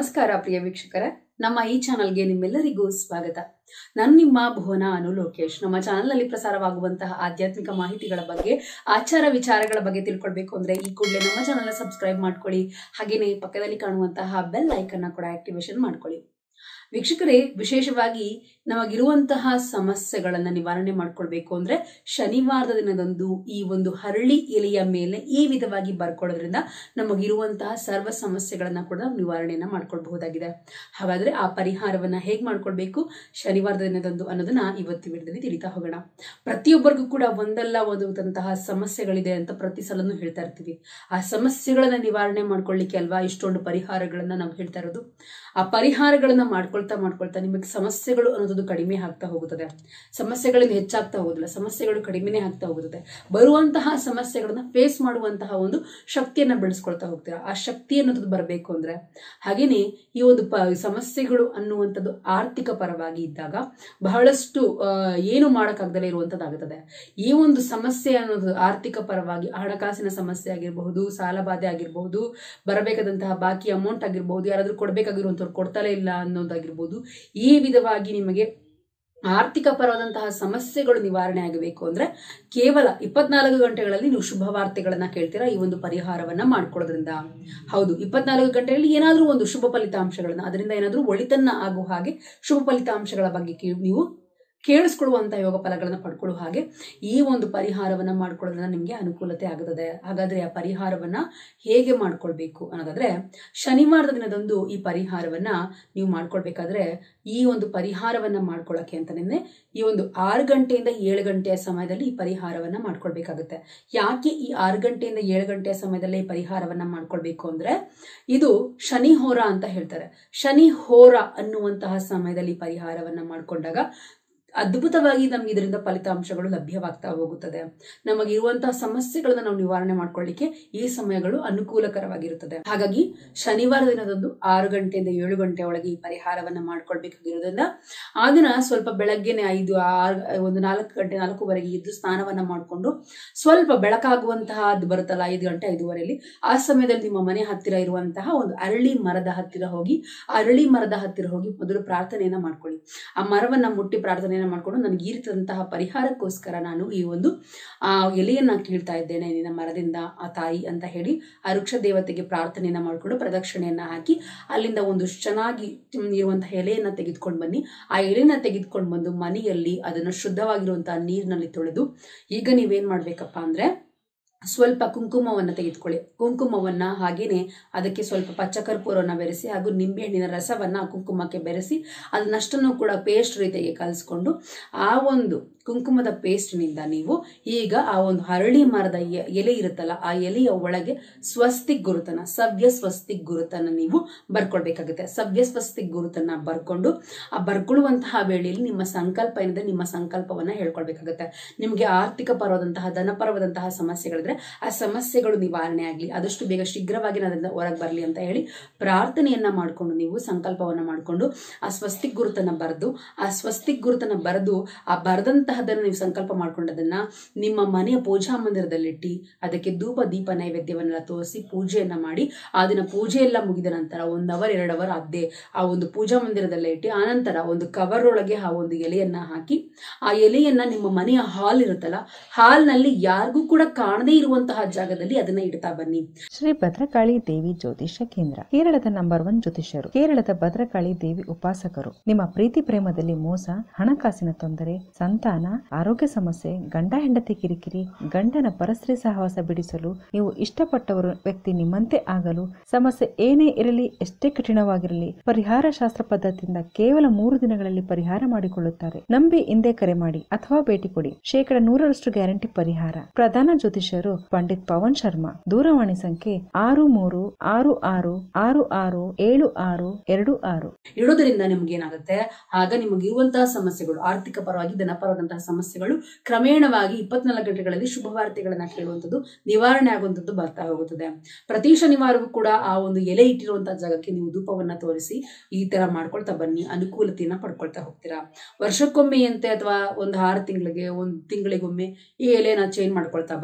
ನಮಸ್ಕಾರ ಪ್ರಿಯ ವೀಕ್ಷಕರೇ ನಮ್ಮ ಈ ಚಾನಲ್ಗೆ ನಿಮ್ಮೆಲ್ಲರಿಗೂ ಸ್ವಾಗತ ನಾನು ನಿಮ್ಮ ಭುವನ ಅನು ಲೋಕೇಶ್ ನಮ್ಮ ಚಾನಲ್ನಲ್ಲಿ ಪ್ರಸಾರವಾಗುವಂತಹ ಆಧ್ಯಾತ್ಮಿಕ ಮಾಹಿತಿಗಳ ಬಗ್ಗೆ ಆಚಾರ ವಿಚಾರಗಳ ಬಗ್ಗೆ ತಿಳ್ಕೊಳ್ಬೇಕು ಅಂದ್ರೆ ಈ ಕೂಡಲೇ ನಮ್ಮ ಚಾನಲ್ ಸಬ್ಸ್ಕ್ರೈಬ್ ಮಾಡ್ಕೊಳ್ಳಿ ಹಾಗೇನೆ ಪಕ್ಕದಲ್ಲಿ ಕಾಣುವಂತಹ ಬೆಲ್ ಐಕನ್ನ ಕೂಡ ಆಕ್ಟಿವೇಶನ್ ಮಾಡ್ಕೊಳ್ಳಿ ವೀಕ್ಷಕರೇ ವಿಶೇಷವಾಗಿ ನಮಗಿರುವಂತಹ ಸಮಸ್ಯೆಗಳನ್ನ ನಿವಾರಣೆ ಮಾಡ್ಕೊಳ್ಬೇಕು ಅಂದ್ರೆ ಶನಿವಾರದ ದಿನದಂದು ಈ ಒಂದು ಹರಳಿ ಎಲೆಯ ಮೇಲೆ ಈ ವಿಧವಾಗಿ ಬರ್ಕೊಳ್ಳೋದ್ರಿಂದ ನಮಗಿರುವಂತಹ ಸರ್ವ ಸಮಸ್ಯೆಗಳನ್ನ ಕೂಡ ನಾವು ನಿವಾರಣೆಯನ್ನ ಮಾಡ್ಕೊಳ್ಬಹುದಾಗಿದೆ ಹಾಗಾದ್ರೆ ಆ ಪರಿಹಾರವನ್ನ ಹೇಗ್ ಮಾಡ್ಕೊಳ್ಬೇಕು ಶನಿವಾರದ ದಿನದಂದು ಅನ್ನೋದನ್ನ ಇವತ್ತು ವಿಡಿಯೋದಲ್ಲಿ ತಿಳಿತಾ ಹೋಗೋಣ ಪ್ರತಿಯೊಬ್ಬರಿಗೂ ಕೂಡ ಒಂದಲ್ಲ ಒಂದಂತಹ ಸಮಸ್ಯೆಗಳಿದೆ ಅಂತ ಪ್ರತಿ ಸಲನೂ ಹೇಳ್ತಾ ಇರ್ತೀವಿ ಆ ಸಮಸ್ಯೆಗಳನ್ನ ನಿವಾರಣೆ ಮಾಡ್ಕೊಳ್ಳಿಕ್ಕೆ ಅಲ್ವಾ ಇಷ್ಟೊಂದು ಪರಿಹಾರಗಳನ್ನ ನಾವು ಹೇಳ್ತಾ ಇರೋದು ಆ ಪರಿಹಾರಗಳನ್ನ ಮಾಡ್ಕೊಳ್ತಾ ಮಾಡ್ಕೊಳ್ತಾ ನಿಮಗೆ ಸಮಸ್ಯೆಗಳು ಅನ್ನೋದು ಕಡಿಮೆ ಆಗ್ತಾ ಹೋಗುತ್ತದೆ ಸಮಸ್ಯೆಗಳಿಂದ ಹೆಚ್ಚಾಗ್ತಾ ಹೋಗುದಿಲ್ಲ ಸಮಸ್ಯೆಗಳು ಕಡಿಮೆನೇ ಆಗ್ತಾ ಹೋಗುತ್ತದೆ ಬರುವಂತಹ ಸಮಸ್ಯೆಗಳನ್ನ ಫೇಸ್ ಮಾಡುವಂತಹ ಒಂದು ಶಕ್ತಿಯನ್ನ ಬೆಳೆಸ್ಕೊಳ್ತಾ ಹೋಗ್ತೀರಾ ಆ ಶಕ್ತಿ ಅನ್ನೋದು ಬರಬೇಕು ಅಂದ್ರೆ ಹಾಗೇನೆ ಈ ಒಂದು ಪ ಸಮಸ್ಯೆಗಳು ಅನ್ನುವಂಥದ್ದು ಆರ್ಥಿಕ ಪರವಾಗಿ ಇದ್ದಾಗ ಬಹಳಷ್ಟು ಆ, ಏನು ಮಾಡಕ್ಕಾಗದಲೇ ಇರುವಂತದ್ದಾಗುತ್ತದೆ ಈ ಒಂದು ಸಮಸ್ಯೆ ಅನ್ನೋದು ಆರ್ಥಿಕ ಪರವಾಗಿ ಹಣಕಾಸಿನ ಸಮಸ್ಯೆ ಆಗಿರಬಹುದು ಸಾಲಬಾಧೆ ಆಗಿರಬಹುದು ಬರಬೇಕಾದಂತಹ ಬಾಕಿ ಅಮೌಂಟ್ ಆಗಿರಬಹುದು ಯಾರಾದ್ರೂ ಕೊಡ್ಬೇಕಾಗಿರುವಂತವ್ರು ಕೊಡ್ತಲೇ ಇಲ್ಲ ಅನ್ನೋದಾಗಿರ್ಬೋದು ಈ ವಿಧವಾಗಿ ನಿಮಗೆ ಆರ್ಥಿಕ ಪರವಾದಂತಹ ಸಮಸ್ಯೆಗಳು ನಿವಾರಣೆ ಆಗಬೇಕು ಅಂದ್ರೆ ಕೇವಲ ಇಪ್ಪತ್ನಾಲ್ಕು ಗಂಟೆಗಳಲ್ಲಿ ನೀವು ಶುಭ ವಾರ್ತೆಗಳನ್ನ ಕೇಳ್ತೀರಾ ಈ ಒಂದು ಪರಿಹಾರವನ್ನ ಮಾಡ್ಕೊಳ್ಳೋದ್ರಿಂದ ಹೌದು ಇಪ್ಪತ್ನಾಲ್ಕು ಗಂಟೆಗಳಲ್ಲಿ ಏನಾದ್ರೂ ಒಂದು ಶುಭ ಫಲಿತಾಂಶಗಳನ್ನ ಅದರಿಂದ ಏನಾದ್ರೂ ಒಳಿತನ್ನ ಆಗುವ ಹಾಗೆ ಶುಭ ಫಲಿತಾಂಶಗಳ ಬಗ್ಗೆ ಕೇ- ನೀವು ಕೇಳಿಸ್ಕೊಳ್ಳುವಂತಹ ಯೋಗ ಫಲಗಳನ್ನ ಪಡ್ಕೊಳ್ಳುವ ಹಾಗೆ ಈ ಒಂದು ಪರಿಹಾರವನ್ನ ಮಾಡ್ಕೊಳ್ಳೋದ್ರಿಂದ ನಿಮಗೆ ಅನುಕೂಲತೆ ಆಗುತ್ತದೆ ಹಾಗಾದ್ರೆ ಆ ಪರಿಹಾರವನ್ನ ಹೇಗೆ ಮಾಡ್ಕೊಳ್ಬೇಕು ಅನ್ನೋದಾದ್ರೆ ಶನಿವಾರದ ದಿನದಂದು ಈ ಪರಿಹಾರವನ್ನ ನೀವು ಮಾಡ್ಕೊಳ್ಬೇಕಾದ್ರೆ ಈ ಒಂದು ಪರಿಹಾರವನ್ನ ಮಾಡ್ಕೊಳ್ಳೋಕೆ ಅಂತಾನೆ ಈ ಒಂದು ಆರು ಗಂಟೆಯಿಂದ ಏಳು ಗಂಟೆಯ ಸಮಯದಲ್ಲಿ ಈ ಪರಿಹಾರವನ್ನ ಮಾಡ್ಕೊಳ್ಬೇಕಾಗುತ್ತೆ ಯಾಕೆ ಈ ಆರು ಗಂಟೆಯಿಂದ ಏಳು ಗಂಟೆಯ ಸಮಯದಲ್ಲಿ ಈ ಪರಿಹಾರವನ್ನ ಮಾಡ್ಕೊಳ್ಬೇಕು ಅಂದ್ರೆ ಇದು ಶನಿ ಹೋರ ಅಂತ ಹೇಳ್ತಾರೆ ಶನಿ ಹೋರ ಅನ್ನುವಂತಹ ಸಮಯದಲ್ಲಿ ಈ ಪರಿಹಾರವನ್ನ ಮಾಡ್ಕೊಂಡಾಗ ಅದ್ಭುತವಾಗಿ ನಮ್ಗೆ ಇದರಿಂದ ಫಲಿತಾಂಶಗಳು ಲಭ್ಯವಾಗ್ತಾ ಹೋಗುತ್ತದೆ ನಮಗೆ ಇರುವಂತಹ ಸಮಸ್ಯೆಗಳನ್ನ ನಾವು ನಿವಾರಣೆ ಮಾಡ್ಕೊಳ್ಳಿಕ್ಕೆ ಈ ಸಮಯಗಳು ಅನುಕೂಲಕರವಾಗಿರುತ್ತದೆ ಹಾಗಾಗಿ ಶನಿವಾರ ದಿನದಂದು ಆರು ಗಂಟೆಯಿಂದ ಏಳು ಗಂಟೆ ಒಳಗೆ ಈ ಪರಿಹಾರವನ್ನ ಮಾಡ್ಕೊಳ್ಬೇಕಾಗಿರೋದ್ರಿಂದ ಆ ದಿನ ಸ್ವಲ್ಪ ಬೆಳಗ್ಗೆನೆ ಐದು ಆರು ಒಂದು ನಾಲ್ಕು ಗಂಟೆ ನಾಲ್ಕೂವರೆಗೆ ಎದ್ದು ಸ್ನಾನವನ್ನ ಮಾಡಿಕೊಂಡು ಸ್ವಲ್ಪ ಬೆಳಕಾಗುವಂತಹ ಅದು ಬರುತ್ತಲ್ಲ ಐದು ಗಂಟೆ ಐದೂವರೆಯಲ್ಲಿ ಆ ಸಮಯದಲ್ಲಿ ನಿಮ್ಮ ಮನೆ ಹತ್ತಿರ ಇರುವಂತಹ ಒಂದು ಅರಳಿ ಮರದ ಹತ್ತಿರ ಹೋಗಿ ಆ ಅರಳಿ ಮರದ ಹತ್ತಿರ ಹೋಗಿ ಮೊದಲು ಪ್ರಾರ್ಥನೆಯನ್ನ ಮಾಡ್ಕೊಳ್ಳಿ ಆ ಮರವನ್ನ ಮುಟ್ಟಿ ಪ್ರಾರ್ಥನೆಯನ್ನ ಮಾಡ್ಕೊಂಡು ನನಗೆ ಈ ರೀತಿಯಾದಂತಹ ಪರಿಹಾರಕ್ಕೋಸ್ಕರ ನಾನು ಈ ಒಂದು ಆ ಎಲೆಯನ್ನ ಕೀಳ್ತಾ ಇದ್ದೇನೆ ನಿನ್ನ ಮರದಿಂದ ಆ ತಾಯಿ ಅಂತ ಹೇಳಿ ಆ ವೃಕ್ಷ ದೇವತೆಗೆ ಪ್ರಾರ್ಥನೆಯನ್ನ ಮಾಡ್ಕೊಂಡು ಪ್ರದಕ್ಷಿಣೆಯನ್ನ ಹಾಕಿ ಅಲ್ಲಿಂದ ಒಂದು ಚೆನ್ನಾಗಿ ಹ್ಮ್, ಇರುವಂತಹ ಎಲೆಯನ್ನ ತೆಗೆದುಕೊಂಡು ಬನ್ನಿ ಆ ಎಲೆನ ತೆಗೆದುಕೊಂಡು ಬಂದು ಮನೆಯಲ್ಲಿ ಅದನ್ನು ಶುದ್ಧವಾಗಿರುವಂತಹ ನೀರಿನಲ್ಲಿ ತೊಳೆದು ಈಗ ನೀವೇನ್ ಮಾಡ್ಬೇಕಪ್ಪ ಅಂದ್ರೆ ಸ್ವಲ್ಪ ಕುಂಕುಮವನ್ನ ತೆಗೆದುಕೊಳ್ಳಿ ಕುಂಕುಮವನ್ನ ಹಾಗೇನೆ ಅದಕ್ಕೆ ಸ್ವಲ್ಪ ಪಚ್ಚ ಕರ್ಪೂರವನ್ನ ಬೆರೆಸಿ ಹಾಗೂ ನಿಂಬೆಹಣ್ಣಿನ ರಸವನ್ನ ಆ ಕುಂಕುಮಕ್ಕೆ ಬೆರೆಸಿ ಅದನ್ನಷ್ಟನ್ನು ಕೂಡ ಪೇಸ್ಟ್ ರೀತಿಗೆ ಕಲಿಸ್ಕೊಂಡು ಆ ಒಂದು ಕುಂಕುಮದ ಪೇಸ್ಟ್ನಿಂದ ನೀವು ಈಗ ಆ ಒಂದು ಹರಳಿ ಮರದ ಎ- ಎಲೆ ಇರುತ್ತಲ್ಲ ಆ ಎಲೆಯ ಒಳಗೆ ಸ್ವಸ್ತಿಕ್ ಗುರುತನ ಸವ್ಯ ಸ್ವಸ್ತಿಕ್ ಗುರುತನ್ನ ನೀವು ಬರ್ಕೊಳ್ಬೇಕಾಗುತ್ತೆ ಸವ್ಯ ಸ್ವಸ್ತಿಕ್ ಗುರುತನ್ನ ಬರ್ಕೊಂಡು ಆ ಬರ್ಕೊಳ್ಳುವಂತಹ ವೇಳೆಯಲ್ಲಿ ನಿಮ್ಮ ಸಂಕಲ್ಪ ಏನಿದೆ ನಿಮ್ಮ ಸಂಕಲ್ಪವನ್ನ ಹೇಳ್ಕೊಳ್ಬೇಕಾಗುತ್ತೆ ನಿಮಗೆ ಆರ್ಥಿಕ ಪರವಾದಂತಹ ಧನಪರವಾದಂತಹ ಸಮಸ್ಯೆಗಳಿದ್ರೆ ಆ ಸಮಸ್ಯೆಗಳು ನಿವಾರಣೆ ಆಗಲಿ ಆದಷ್ಟು ಬೇಗ ಶೀಘ್ರವಾಗಿ ನಾನು ಅದರಿಂದ ಹೊರಗೆ ಬರಲಿ ಅಂತ ಹೇಳಿ ಪ್ರಾರ್ಥನೆಯನ್ನ ಮಾಡಿಕೊಂಡು ನೀವು ಸಂಕಲ್ಪವನ್ನ ಮಾಡಿಕೊಂಡು ಆ ಸ್ವಸ್ತಿಕ್ ಗುರುತನ್ನ ಬರೆದು ಆ ಸ್ವಸ್ತಿಕ್ ಗುರುತನ್ನ ಬರೆದು ಆ ಬರೆದಂತಹದನ್ನು ನೀವು ಸಂಕಲ್ಪ ಮಾಡ್ಕೊಂಡದನ್ನ ನಿಮ್ಮ ಮನೆಯ ಪೂಜಾ ಮಂದಿರದಲ್ಲಿಟ್ಟಿ ಅದಕ್ಕೆ ಧೂಪ ದೀಪ ನೈವೇದ್ಯವನ್ನೆಲ್ಲ ತೋರಿಸಿ ಪೂಜೆಯನ್ನ ಮಾಡಿ ಆ ದಿನ ಪೂಜೆ ಎಲ್ಲ ಮುಗಿದ ನಂತರ ಒಂದ್ ಅವರ್ ಎರಡು ಅವರ್ ಅದ್ದೇ ಆ ಒಂದು ಪೂಜಾ ಮಂದಿರದಲ್ಲೇ ಇಟ್ಟು ಆನಂತರ ಒಂದು ಕವರ್ ಒಳಗೆ ಆ ಒಂದು ಎಲೆಯನ್ನ ಹಾಕಿ ಆ ಎಲೆಯನ್ನ ನಿಮ್ಮ ಮನೆಯ ಹಾಲ್ ಇರುತ್ತಲ್ಲ ಹಾಲ್ನಲ್ಲಿ ಯಾರಿಗೂ ಕೂಡ ಕಾಣದೇ ಇರುವಂತಹ ಜಾಗದಲ್ಲಿ ಅದನ್ನ ಇಡ್ತಾ ಬನ್ನಿ ಶ್ರೀ ಭದ್ರಕಾಳಿ ದೇವಿ ಜ್ಯೋತಿಷ್ಯ ಕೇಂದ್ರ ಕೇರಳದ ನಂಬರ್ ಒನ್ ಜ್ಯೋತಿಷ್ಯರು ಕೇರಳದ ಭದ್ರಕಾಳಿ ದೇವಿ ಉಪಾಸಕರು ನಿಮ್ಮ ಪ್ರೀತಿ ಪ್ರೇಮದಲ್ಲಿ ಮೋಸ ಹಣಕಾಸಿನ ತೊಂದರೆ ಸಂತಾನ ಆರೋಗ್ಯ ಸಮಸ್ಯೆ ಗಂಡ ಹೆಂಡತಿ ಕಿರಿಕಿರಿ ಗಂಡನ ಪರಸ್ತ್ರೀ ಸಹವಾಸ ಬಿಡಿಸಲು ನೀವು ಇಷ್ಟಪಟ್ಟವರು ವ್ಯಕ್ತಿ ನಿಮ್ಮಂತೆ ಆಗಲು ಸಮಸ್ಯೆ ಏನೇ ಇರಲಿ ಎಷ್ಟೇ ಕಠಿಣವಾಗಿರಲಿ ಪರಿಹಾರ ಶಾಸ್ತ್ರ ಪದ್ಧತಿಯಿಂದ ಕೇವಲ ಮೂರು ದಿನಗಳಲ್ಲಿ ಪರಿಹಾರ ಮಾಡಿಕೊಳ್ಳುತ್ತಾರೆ ನಂಬಿ ಹಿಂದೆ ಕರೆ ಮಾಡಿ ಅಥವಾ ಭೇಟಿ ಕೊಡಿ ಶೇಕಡ ನೂರರಷ್ಟು ಗ್ಯಾರಂಟಿ ಪರಿಹಾರ ಪ್ರಧಾನ ಜ್ಯೋತಿಷ್ಯರು ಪಂಡಿತ್ ಪವನ್ ಶರ್ಮಾ ದೂರವಾಣಿ ಸಂಖ್ಯೆ ಆರು ಮೂರು ಆರು ಆರು ಆರು ಆರು ಏಳು ಆರು ಎರಡು ಆರು ಇಡೋದ್ರಿಂದ ನಿಮ್ಗೆ ಏನಾಗುತ್ತೆ ಆಗ ನಿಮಗೆ ಇರುವಂತಹ ಸಮಸ್ಯೆಗಳು ಆರ್ಥಿಕ ಪರವಾಗಿ ಧನಪರವಾದಂತಹ ಸಮಸ್ಯೆಗಳು ಕ್ರಮೇಣವಾಗಿ ಇಪ್ಪತ್ನಾಲ್ಕು ಗಂಟೆಗಳಲ್ಲಿ ಶುಭ ವಾರ್ತೆಗಳನ್ನ ಕೇಳುವಂಥದ್ದು ನಿವಾರಣೆ ಆಗುವಂಥದ್ದು ಬರ್ತಾ ಹೋಗುತ್ತದೆ ಪ್ರತಿ ಶನಿವಾರವೂ ಕೂಡ ಆ ಒಂದು ಎಲೆ ಇಟ್ಟಿರುವಂತಹ ಜಾಗಕ್ಕೆ ನೀವು ಧೂಪವನ್ನ ತೋರಿಸಿ ಈ ತರ ಮಾಡ್ಕೊಳ್ತಾ ಬನ್ನಿ ಅನುಕೂಲತೆಯನ್ನ ಪಡ್ಕೊಳ್ತಾ ಹೋಗ್ತೀರಾ ವರ್ಷಕ್ಕೊಮ್ಮೆಯಂತೆ ಅಥವಾ ಒಂದು ಆರು ತಿಂಗಳಿಗೆ ಒಂದು ತಿಂಗಳಿಗೊಮ್ಮೆ ಈ ಎಲೆನ ಚೇಂಜ್ ಮಾಡ್ಕೊಳ್ತಾ ಬನ್ನಿ ಇದೇ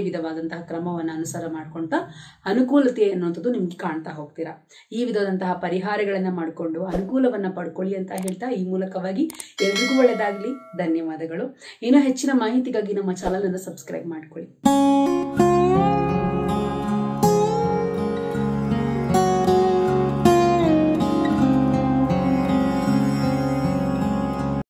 ವಿಧವಾದಂತಹ ಕ್ರಮವನ್ನು ಅನುಸಾರ ಮಾಡ್ಕೊಂತ ಅನುಕೂಲತೆ ಅನ್ನುವಂಥದ್ದು ನಿಮ್ಗೆ ಕಾಣ್ತಾ ಹೋಗ್ತೀರಾ ಈ ವಿಧವಾದಂತಹ ಪರಿಹಾರಗಳನ್ನ ಮಾಡಿಕೊಂಡು ಅನುಕೂಲವನ್ನ ಪಡ್ಕೊಳ್ಳಿ ಅಂತ ಹೇಳ್ತಾ ಈ ಮೂಲಕವಾಗಿ ಎಲ್ರಿಗೂ ಒಳ್ಳೆಯದಾಗಲಿ ಧನ್ಯವಾದಗಳು ಇನ್ನು ಹೆಚ್ಚಿನ ಮಾಹಿತಿಗಾಗಿ ನಮ್ಮ ಚಾನಲ್ ಅನ್ನು ಸಬ್ಸ್ಕ್ರೈಬ್ ಮಾಡ್ಕೊಳ್ಳಿ